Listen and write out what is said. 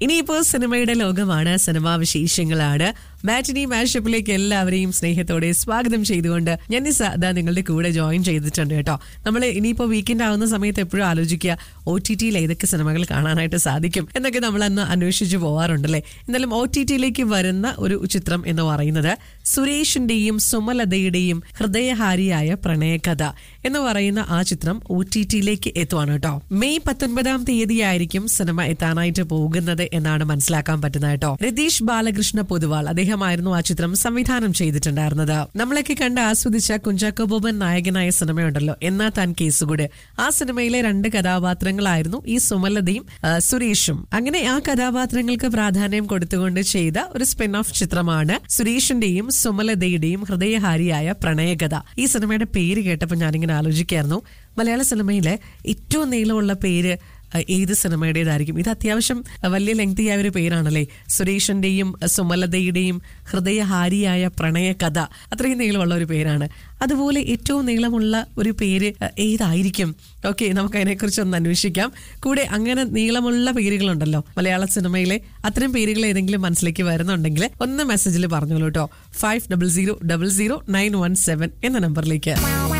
ഇനിയിപ്പോ സിനിമയുടെ ലോകമാണ് സിനിമാ വിശേഷങ്ങളാണ് മാറ്റിനി മാഷപ്പിലേക്ക് എല്ലാവരെയും സ്നേഹത്തോടെ സ്വാഗതം ചെയ്തുകൊണ്ട് ഞാൻ നിസ അതാ നിങ്ങളുടെ കൂടെ ജോയിൻ ചെയ്തിട്ടുണ്ട് കേട്ടോ നമ്മൾ ഇനിയിപ്പോ വീക്കെൻഡ് ആവുന്ന സമയത്ത് എപ്പോഴും ആലോചിക്കുക ഒ ടി ടിയിൽ ഏതൊക്കെ സിനിമകൾ കാണാനായിട്ട് സാധിക്കും എന്നൊക്കെ നമ്മൾ അന്ന് അന്വേഷിച്ചു പോവാറുണ്ടല്ലേ എന്നാലും ഒ ടി ടിയിലേക്ക് വരുന്ന ഒരു ചിത്രം എന്ന് പറയുന്നത് സുരേഷിന്റെയും സുമലതയുടെയും ഹൃദയഹാരിയായ പ്രണയകഥ എന്ന് പറയുന്ന ആ ചിത്രം ഒ ടി ടിയിലേക്ക് എത്തുവാണ് കേട്ടോ മെയ് പത്തൊൻപതാം തീയതിയായിരിക്കും സിനിമ എത്താനായിട്ട് പോകുന്നത് എന്നാണ് മനസ്സിലാക്കാൻ പറ്റുന്നത് കേട്ടോ രതീഷ് ബാലകൃഷ്ണ പൊതുവാൾ അദ്ദേഹമായിരുന്നു ആ ചിത്രം സംവിധാനം ചെയ്തിട്ടുണ്ടായിരുന്നത് നമ്മളൊക്കെ കണ്ട് ആസ്വദിച്ച കുഞ്ചാക്കോ ബോബൻ നായകനായ സിനിമയുണ്ടല്ലോ എന്നാ താൻ കേസുകൂട് ആ സിനിമയിലെ രണ്ട് കഥാപാത്രങ്ങളായിരുന്നു ഈ സുമലതയും ആ, സുരേഷും അങ്ങനെ ആ കഥാപാത്രങ്ങൾക്ക് പ്രാധാന്യം കൊടുത്തുകൊണ്ട് ചെയ്ത ഒരു സ്പിൻ ഓഫ് ചിത്രമാണ് സുരേഷിന്റെയും സുമലതയുടെയും ഹൃദയഹാരിയായ പ്രണയകഥ ഈ സിനിമയുടെ പേര് കേട്ടപ്പോൾ ഞാനിങ്ങനെ ആലോചിക്കായിരുന്നു മലയാള സിനിമയിലെ ഏറ്റവും നീളമുള്ള പേര് അഹ് ഏത് സിനിമയുടേതായിരിക്കും ഇത് അത്യാവശ്യം വലിയ ലെങ്തി ആയ ഒരു പേരാണല്ലേ സുരേഷിന്റെയും സുമലതയുടെയും ഹൃദയഹാരിയായ പ്രണയകഥ അത്രയും നീളമുള്ള ഒരു പേരാണ് അതുപോലെ ഏറ്റവും നീളമുള്ള ഒരു പേര് അഹ് ഏതായിരിക്കും ഓക്കെ നമുക്ക് അതിനെക്കുറിച്ച് ഒന്ന് അന്വേഷിക്കാം കൂടെ അങ്ങനെ നീളമുള്ള പേരുകളുണ്ടല്ലോ മലയാള സിനിമയിലെ അത്തരം പേരുകൾ ഏതെങ്കിലും മനസ്സിലേക്ക് വരുന്നുണ്ടെങ്കിൽ ഒന്ന് മെസ്സേജിൽ പറഞ്ഞോളൂ കേട്ടോ five double zero double zero nine one seven എന്ന നമ്പറിലേക്ക്